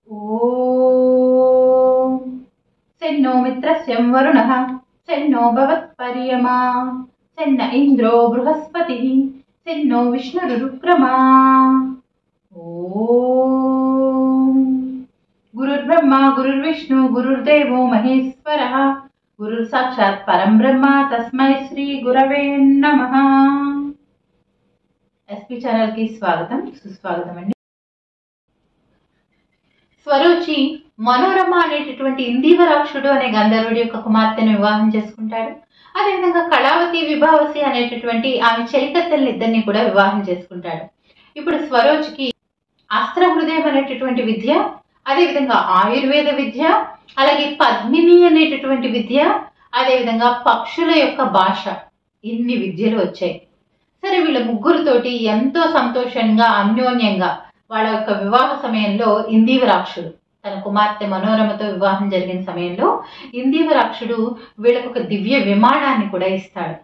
ఓం సెన్నో మిత్రస్యం వరుణః సెన్నో భవత్పర్యమా సెన్న ఇంద్రో బృహస్పతి సెన్నో విష్ణురుక్రమా ఓం గురుర్బ్రహ్మ గురుర్విష్ణు గురుర్దేవో మహేశ్వర గురుర్ సాక్షాత్ పరం బ్రహ్మ తస్మై శ్రీ గురవే నమః ఎస్పీ ఛానల్ కి స్వాగతం సుస్వాగతం అండి స్వరూచి మనోరమ అనేటటువంటి ఇందీవరాక్షుడు అనే గంధర్వుడి యొక్క కుమార్తెను వివాహం చేసుకుంటాడు అదేవిధంగా కళావతి విభావసి అనేటటువంటి ఆమె చెలికత్తెల్ని ఇద్దరిని కూడా వివాహం చేసుకుంటాడు ఇప్పుడు స్వరోచికి అస్త్ర హృదయం అనేటటువంటి విద్య అదేవిధంగా ఆయుర్వేద విద్య అలాగే పద్మిని అనేటటువంటి విద్య అదేవిధంగా పక్షుల యొక్క భాష ఇన్ని విద్యలు వచ్చాయి సరే వీళ్ళ ముగ్గురుతోటి ఎంతో సంతోషంగా అన్యోన్యంగా వాళ్ళ యొక్క వివాహ సమయంలో ఇందీవరాక్షుడు తన కుమార్తె మనోరమతో వివాహం జరిగిన సమయంలో ఇందీవరాక్షుడు వీళ్ళకు ఒక దివ్య విమానాన్ని కూడా ఇస్తాడు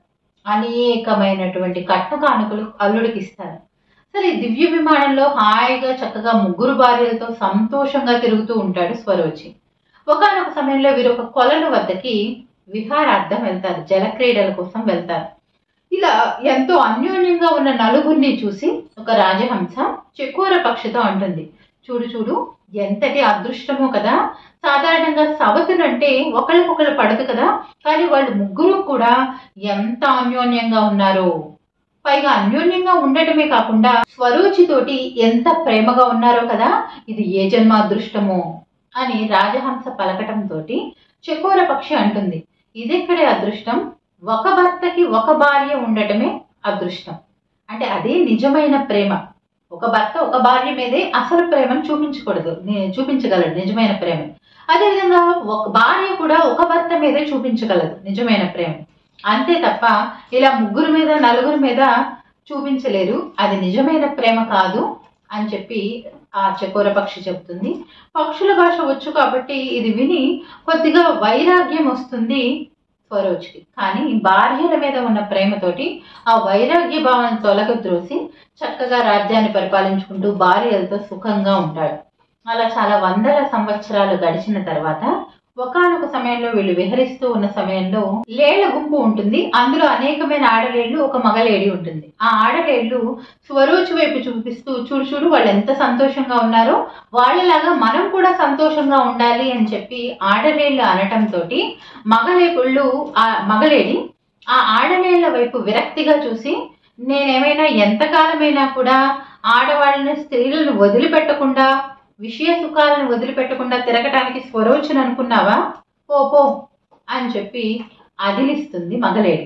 అనేకమైనటువంటి కట్న కానుకలు అల్లుడికి ఇస్తాడు సరే ఈ దివ్య విమానంలో హాయిగా చక్కగా ముగ్గురు భార్యలతో సంతోషంగా తిరుగుతూ ఉంటాడు స్వరోచి ఒకనొక సమయంలో వీరు ఒక కొలను వద్దకి విహారార్థం వెళ్తారు జలక్రీడల కోసం వెళ్తారు ఇలా ఎంతో అన్యోన్యంగా ఉన్న నలుగురిని చూసి ఒక రాజహంస చెకోర పక్షితో అంటుంది చూడు చూడు ఎంతటి అదృష్టమో కదా సాధారణంగా సవతులంటే ఒకళ్ళకొకళ్ళు పడదు కదా కానీ వాళ్ళు ముగ్గురు కూడా ఎంత అన్యోన్యంగా ఉన్నారు పైగా అన్యోన్యంగా ఉండటమే కాకుండా స్వరూచితోటి ఎంత ప్రేమగా ఉన్నారో కదా ఇది ఏ జన్మ అదృష్టమో అని రాజహంస పలకటంతో చెకోర పక్షి అంటుంది ఇదెక్కడే అదృష్టం ఒక భర్తకి ఒక భార్య ఉండటమే అదృష్టం అంటే అదే నిజమైన ప్రేమ ఒక భర్త ఒక భార్య మీదే అసలు ప్రేమను చూపించకూడదు ని- చూపించగలడు నిజమైన ప్రేమ అదేవిధంగా ఒక భార్య కూడా ఒక భర్త మీదే చూపించగలదు నిజమైన ప్రేమ అంతే తప్ప ఇలా ముగ్గురు మీద నలుగురు మీద చూపించలేరు అది నిజమైన ప్రేమ కాదు అని చెప్పి ఆ చకోర పక్షి చెప్తుంది పక్షుల భాష వచ్చు కాబట్టి ఇది విని కొద్దిగా వైరాగ్యం వస్తుంది స్వరోజ్కి కానీ భార్యల మీద ఉన్న ప్రేమతోటి ఆ వైరాగ్య భావాన్ని తొలగద్రోసి చక్కగా రాజ్యాన్ని పరిపాలించుకుంటూ భార్యలతో సుఖంగా ఉంటాడు అలా చాలా వందల సంవత్సరాలు గడిచిన తర్వాత ఒకానొక సమయంలో వీళ్ళు విహరిస్తూ ఉన్న సమయంలో లేళ్ల గుంపు ఉంటుంది అందులో అనేకమైన ఆడలేళ్లు ఒక మగలేడి ఉంటుంది ఆ ఆడలేళ్లు స్వరోజు వైపు చూపిస్తూ చూడు చూడు వాళ్ళు ఎంత సంతోషంగా ఉన్నారో వాళ్ళలాగా మనం కూడా సంతోషంగా ఉండాలి అని చెప్పి ఆడలేళ్లు అనటంతో మగలేపుళ్ళు ఆ మగలేడి ఆ ఆడలేళ్ల వైపు విరక్తిగా చూసి నేనేమైనా ఎంతకాలమైనా కూడా ఆడవాళ్ళని స్త్రీలను వదిలిపెట్టకుండా విషయ సుఖాలను వదిలిపెట్టకుండా తిరగటానికి స్వరోచన అనుకున్నావా పో పో అని చెప్పి అదిలిస్తుంది మగలేడి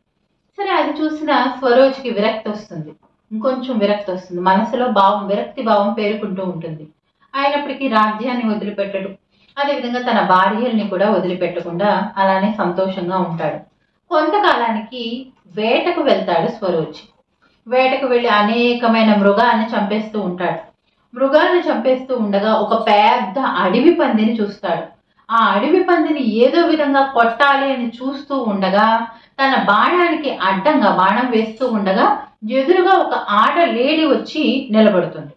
సరే అది చూసిన స్వరోజ్కి విరక్తి వస్తుంది ఇంకొంచెం విరక్తి వస్తుంది మనసులో భావం విరక్తి భావం పేరుకుంటూ ఉంటుంది అయినప్పటికీ రాజ్యాన్ని వదిలిపెట్టడు అదేవిధంగా తన భార్యల్ని కూడా వదిలిపెట్టకుండా అలానే సంతోషంగా ఉంటాడు కొంతకాలానికి వేటకు వెళ్తాడు స్వరోజ్ వేటకు వెళ్ళి అనేకమైన మృగాల్ని చంపేస్తూ ఉంటాడు మృగాల్ని చంపేస్తూ ఉండగా ఒక పెద్ద అడవి పందిని చూస్తాడు ఆ అడవి పందిని ఏదో విధంగా కొట్టాలి అని చూస్తూ ఉండగా తన బాణానికి అడ్డంగా బాణం వేస్తూ ఉండగా ఎదురుగా ఒక ఆడ లేడి వచ్చి నిలబడుతుంది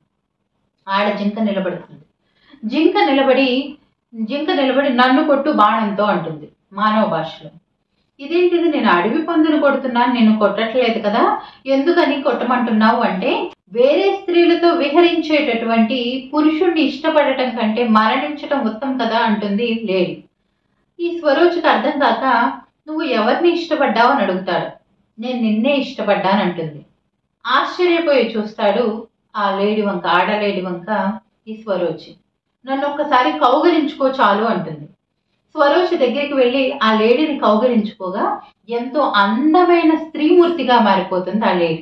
ఆడ జింక నిలబడుతుంది జింక నిలబడి జింక నిలబడి నన్ను కొట్టు బాణంతో అంటుంది మానవ భాషలో ఇదేంటిది నేను అడవి పందును కొడుతున్నాను నేను కొట్టట్లేదు కదా ఎందుకని కొట్టమంటున్నావు అంటే వేరే స్త్రీలతో విహరించేటటువంటి పురుషుణ్ణి ఇష్టపడటం కంటే మరణించటం ఉత్తమం కదా అంటుంది లేడీ ఈ స్వరోజుకి అర్థం కాక నువ్వు ఎవరిని ఇష్టపడ్డావు అని అడుగుతాడు నేను నిన్నే ఇష్టపడ్డానంటుంది ఆశ్చర్యపోయి చూస్తాడు ఆ లేడి వంక ఆడలేడి వంక ఈ స్వరోజి నన్ను ఒక్కసారి కౌగలించుకో చాలు అంటుంది స్వరోజి దగ్గరికి వెళ్ళి ఆ లేడీని కౌగలించుకోగా ఎంతో అందమైన స్త్రీమూర్తిగా మారిపోతుంది ఆ లేడీ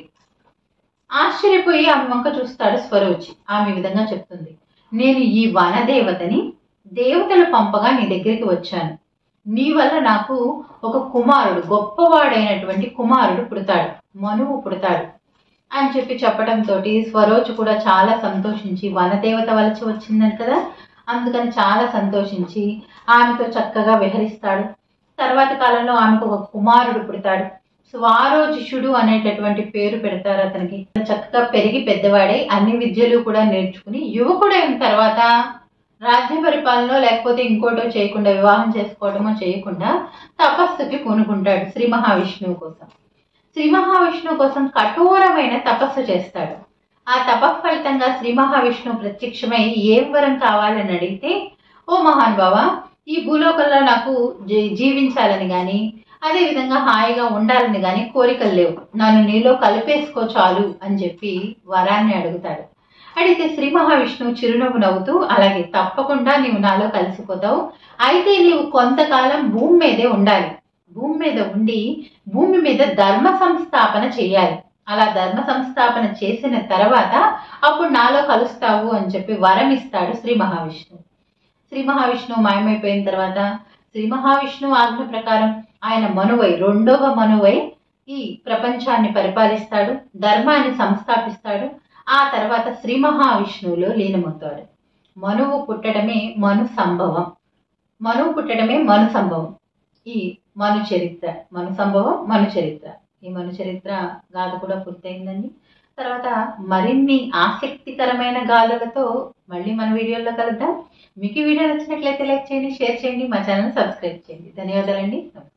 ఆశ్చర్యపోయి ఆమె వంక చూస్తాడు స్వరోచి ఆమె ఈ విధంగా చెప్తుంది నేను ఈ వనదేవతని దేవతలు పంపగా నీ దగ్గరికి వచ్చాను నీ వల్ల నాకు ఒక కుమారుడు గొప్పవాడైనటువంటి కుమారుడు పుడతాడు మనువు పుడతాడు అని చెప్పి చెప్పడంతో స్వరోజు కూడా చాలా సంతోషించి వనదేవత వలచి వచ్చిందని కదా అందుకని చాలా సంతోషించి ఆమెతో చక్కగా విహరిస్తాడు తర్వాత కాలంలో ఆమెకు ఒక కుమారుడు పుడతాడు స్వారోజిషుడు అనేటటువంటి పేరు పెడతారు అతనికి చక్కగా పెరిగి పెద్దవాడై అన్ని విద్యలు కూడా నేర్చుకుని యువకుడైన తర్వాత రాజ్య పరిపాలన లేకపోతే ఇంకోటో చేయకుండా వివాహం చేసుకోవడమో చేయకుండా తపస్సుకి పూనుకుంటాడు శ్రీ మహావిష్ణువు కోసం శ్రీ మహావిష్ణువు కోసం కఠోరమైన తపస్సు చేస్తాడు ఆ తప ఫలితంగా శ్రీ మహావిష్ణువు ప్రత్యక్షమై ఏం వరం కావాలని అడిగితే ఓ మహానుభావ ఈ భూలోకంలో నాకు జీ- జీవించాలని కానీ అదేవిధంగా హాయిగా ఉండాలని కానీ కోరికలు లేవు నన్ను నీలో కలిపేసుకో చాలు అని చెప్పి వరాన్ని అడుగుతాడు అడిగితే శ్రీ మహావిష్ణువు చిరునవ్వు నవ్వుతూ అలాగే తప్పకుండా నీవు నాలో కలిసిపోతావు అయితే నీవు కొంతకాలం భూమి మీదే ఉండాలి భూమి మీద ఉండి భూమి మీద ధర్మ సంస్థాపన చేయాలి అలా ధర్మ సంస్థాపన చేసిన తర్వాత అప్పుడు నాలో కలుస్తావు అని చెప్పి వరం ఇస్తాడు శ్రీ మహావిష్ణువు శ్రీ మహావిష్ణువు మాయమైపోయిన తర్వాత శ్రీ మహావిష్ణువు ఆజ్ఞ ప్రకారం ఆయన మనువై రెండవ మనువై ఈ ప్రపంచాన్ని పరిపాలిస్తాడు ధర్మాన్ని సంస్థాపిస్తాడు ఆ తర్వాత శ్రీ మహావిష్ణువులో లీనమవుతాడు మనువు పుట్టడమే మను సంభవం మనువు పుట్టడమే మను సంభవం ఈ మను చరిత్ర మను సంభవం మను చరిత్ర ఈ మను చరిత్ర గాథ కూడా పూర్తయిందండి తర్వాత మరిన్ని ఆసక్తికరమైన గాథలతో మళ్ళీ మన వీడియోలో కలుద్దాం మీకు ఈ వీడియో నచ్చినట్లయితే లైక్ చేయండి షేర్ చేయండి మా ఛానల్ సబ్స్క్రైబ్ చేయండి ధన్యవాదాలండి నమస్తే